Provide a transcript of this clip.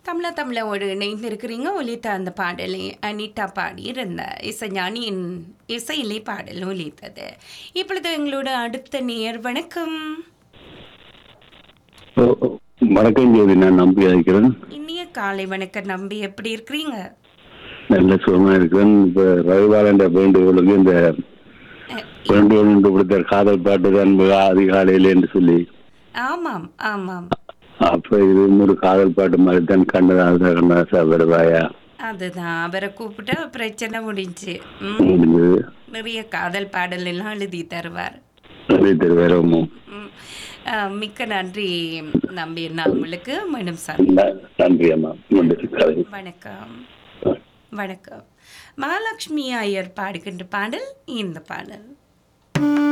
கமலா தமிழோடு இணைந்திருக்கிறீங்க ஒலித்த அந்த பாடலை அனிதா பாடியிருந்த இசைஞானியின் இசையிலே பாடல் ஒலித்தது இப்பொழுது எங்களோட அடுத்த நேர் வணக்கம் ஓ, ஓ, வணக்கம் ஜோதி நான் நம்பி அழைக்கிறேன் இனிய காலை வணக்கம் நம்பி எப்படி இருக்கிறீங்க நல்ல சுகமா இருக்கிறேன் இப்ப ரவிபாலன் வேண்டுகோளுக்கு இந்த அஹ், வேண்டுகோள் என்று கொடுத்த காதல் பாட்டு தான் மிக அதிகாலையில் என்று சொல்லி ஆமாம் ஆமாம் அப்ப இது ஒரு காதல் பாட்டு மாதிரி தான் கண்ணதாசா கண்ணதாசா வருவாயா அதுதான் அவரை கூப்பிட்டா பிரச்சனை முடிஞ்சு ம், முடிஞ்சது நிறைய காதல் பாடல் எல்லாம் எழுதி தருவார் நிறைய திருவேரமும் ம், அஹ், மிக்க நன்றி நம்பி நான் உங்களுக்கு மீண்டும் சந்தி நன்றி அம்மா நன்றி காலை. வணக்கம் வணக்கம் மகாலட்சுமி ஐயர் பாடுகின்ற பாடல் இந்த பாடல்